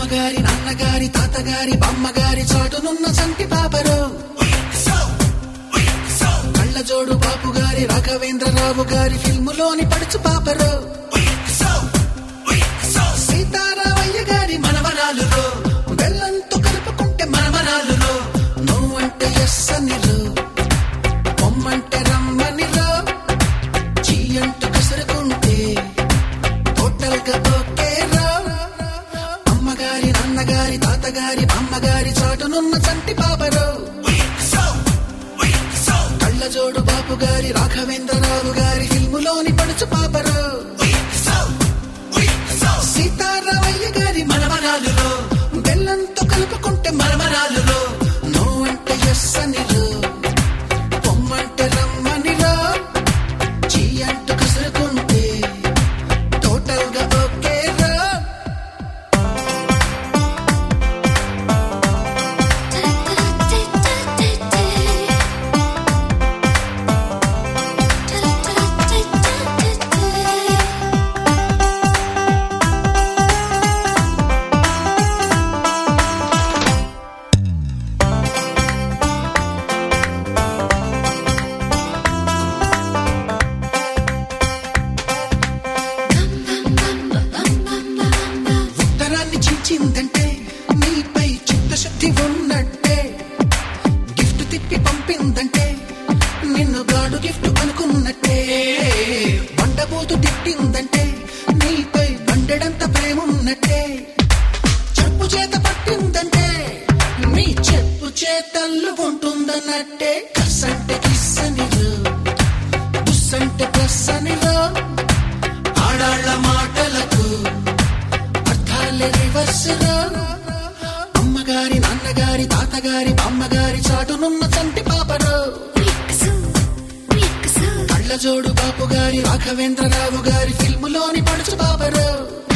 అమ్మగారి నాన్నగారి తాతగారి బామ్మగారి చాటునున్న సంటి పాపరు కళ్ళజోడు బాపు గారి రాఘవేంద్రరావు గారి ఫిల్ములోని పడుచు పాపరు సీతారామయ్య గారి మనవరాలులో బెల్లంతో కలుపుకుంటే మనవరాలులో నువ్వంటే ఎస్ అనిలో పొమ్మంటే రమ్మనిలో చీ అంటూ కసురుకుంటే టోటల్ గా ఓకే రా అమ్మగారి నాన్నగారి తాతగారి అమ్మగారి చాటునున్న చంటి బాబరు కళ్ళజోడు బాపు గారి రాఘవేంద్రరావు గారి ఫిల్ములోని పడుచు పాపరు సీతారామయ్య గారి మనవరాలులో బెల్లంతో కలుపుకుంటే మనవరాలులో నువ్వంటే ఎస్ అనిలో పొమ్మంటే రమ్మనిలో చీ అంటూ కసురుకుంటే టోటల్ గా ఓకే రా ఉత్తరాన్ని చించిందంటే నీపై చిత్తశుద్ధి ఉన్నట్టే గిఫ్ట్ తిప్పి పంపిందంటే నిన్ను గాడు గిఫ్ట్ అనుకున్నట్టే బండబోతు తిట్టిందంటే నీపై బండెడంత ప్రేమ ఉన్నట్టే చెప్పు చేత పట్టిందంటే నీ చెప్పు చేతల్లు ఉంటుందన్నట్టే కసంటే కిస్సనిలో బుస్సంటే ప్లస్ అనిలో ఆడాళ్ళ మాటలకు అర్థాలే రివర్స్ రా అమ్మగారి నాన్నగారి తాతగారి అమ్మగారి చాటునున్న చంటి పాపరు కళ్ళజోడు బాపు గారి రాఘవేంద్రరావు గారి ఫిల్ములోని పడుచు బాబరు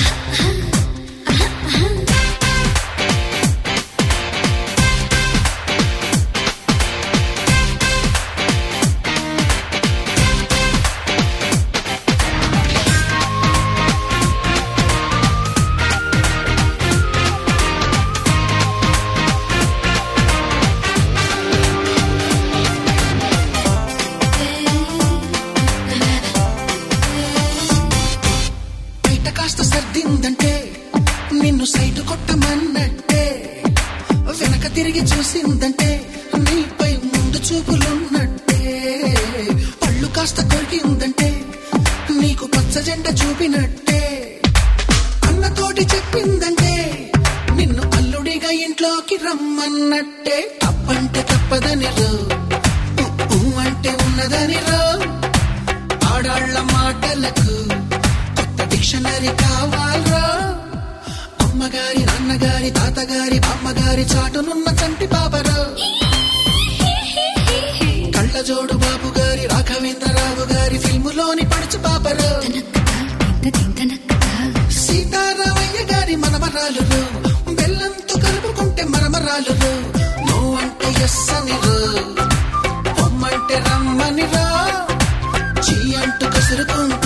బయట కాస్త సర్దిందంటే నిన్ను సైటు కొట్టమన్నట్టే వెనక తిరిగి చూసిందంటే నీపై ముందు చూపులున్నట్టే పళ్ళు కాస్త కొరికిందంటే నీకు పచ్చ జెండ చూపినట్టే అన్నతోటి చెప్పిందంటే నిన్ను అల్లుడిగా ఇంట్లోకి రమ్మన్నట్టే తప్పంటే తప్పదని రో ఉ, ఊ అంటే ఉన్నదని రో ఆడాళ్ళ మాటలకు కొత్త డిక్షనరీ కావాలరా అమ్మగారి నాన్నగారి తాతగారి అమ్మగారి చాటునున్న చంటి బాబరు కళ్ళజోడు బాబు గారి రాఘవేంద్రరావు గారి ఫిల్ములోని పడుచు బాబరు సీతారామయ్య గారి మనమరాలురు బెల్లంతో కలుపుకుంటే మరమరాలురు నువ్వంటే ఎస్ అనిరు పొమ్మంటే రమ్మనిరా చీ అంటూ కసురుకుంటే